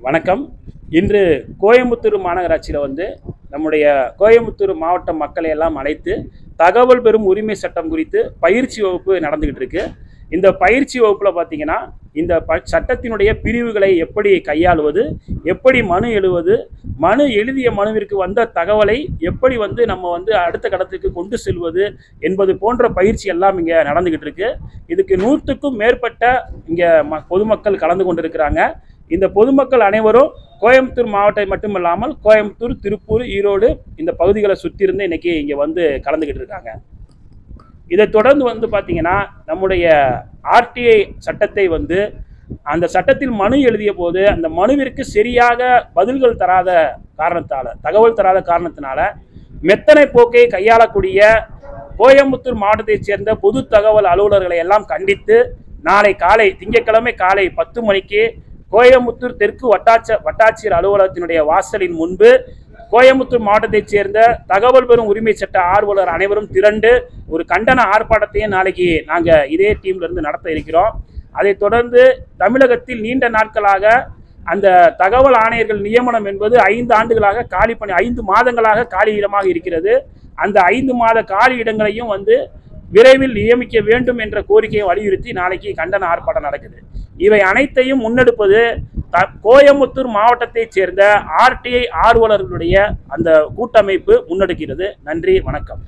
வணக்கம் இன்று கோயம்புத்தூர் மாநகராட்சியில் வந்து நம்முடைய கோயம்புத்தூர் மாவட்ட மக்களை எல்லாம் அழைத்து தகவல் பெறும் உரிமை சட்டம் குறித்து பயிற்சி வகுப்பு நடந்துகிட்டு இருக்கு இந்த பயிற்சி வகுப்பில் பார்த்தீங்கன்னா இந்த ப சட்டத்தினுடைய பிரிவுகளை எப்படி கையாளுவது எப்படி மனு எழுவது மனு எழுதிய மனுவிற்கு வந்த தகவலை எப்படி வந்து நம்ம வந்து அடுத்த கட்டத்துக்கு கொண்டு செல்வது என்பது போன்ற பயிற்சி எல்லாம் இங்கே நடந்துகிட்டு இருக்கு இதுக்கு நூற்றுக்கும் மேற்பட்ட இங்கே ம பொதுமக்கள் கலந்து கொண்டிருக்கிறாங்க இந்த பொதுமக்கள் அனைவரும் கோயம்புத்தூர் மாவட்டம் மட்டுமல்லாமல் கோயம்புத்தூர் திருப்பூர் ஈரோடு இந்த பகுதிகளை சுற்றி இருந்து இன்னைக்கு இங்கே வந்து கலந்துக்கிட்டு இருக்காங்க இதை தொடர்ந்து வந்து பார்த்தீங்கன்னா நம்முடைய ஆர்டிஐ சட்டத்தை வந்து அந்த சட்டத்தில் மனு எழுதிய போது அந்த மனுவிற்கு சரியாக பதில்கள் தராத காரணத்தால் தகவல் தராத காரணத்தினால மெத்தனை போக்கை கையாளக்கூடிய கோயம்புத்தூர் மாவட்டத்தைச் சேர்ந்த பொது தகவல் அலுவலர்களை எல்லாம் கண்டித்து நாளை காலை திங்கட்கிழமை காலை பத்து மணிக்கு கோயம்புத்தூர் தெற்கு வட்டாட்ச வட்டாட்சியர் அலுவலகத்தினுடைய வாசலின் முன்பு கோயம்புத்தூர் மாவட்டத்தைச் சேர்ந்த தகவல் பெறும் உரிமை சட்ட ஆர்வலர் அனைவரும் திரண்டு ஒரு கண்டன ஆர்ப்பாட்டத்தையும் நாளைக்கு நாங்கள் இதே டீம்ல இருந்து நடத்த இருக்கிறோம் அதைத் தொடர்ந்து தமிழகத்தில் நீண்ட நாட்களாக அந்த தகவல் ஆணையர்கள் நியமனம் என்பது ஐந்து ஆண்டுகளாக காலி பணி ஐந்து மாதங்களாக காலி இடமாக இருக்கிறது அந்த ஐந்து மாத காலி இடங்களையும் வந்து விரைவில் நியமிக்க வேண்டும் என்ற கோரிக்கையை வலியுறுத்தி நாளைக்கு கண்டன ஆர்ப்பாட்டம் நடக்குது இவை அனைத்தையும் முன்னெடுப்பது த கோயம்புத்தூர் மாவட்டத்தைச் சேர்ந்த ஆர்டிஐ ஆர்வலர்களுடைய அந்த கூட்டமைப்பு முன்னெடுக்கிறது நன்றி வணக்கம்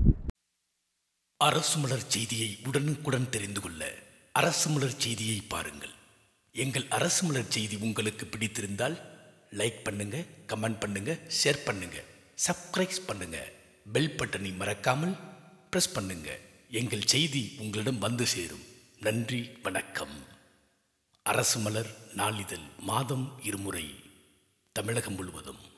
அரசு மலர் செய்தியை உடனுக்குடன் தெரிந்து கொள்ள அரசு மலர் செய்தியை பாருங்கள் எங்கள் அரசு மலர் செய்தி உங்களுக்கு பிடித்திருந்தால் லைக் பண்ணுங்க கமெண்ட் பண்ணுங்க ஷேர் பண்ணுங்க சப்ஸ்கிரைப் பண்ணுங்க பெல் பட்டனை மறக்காமல் பிரஸ் பண்ணுங்க எங்கள் செய்தி உங்களிடம் வந்து சேரும் நன்றி வணக்கம் அரசு மலர் நாளிதழ் மாதம் இருமுறை தமிழகம் முழுவதும்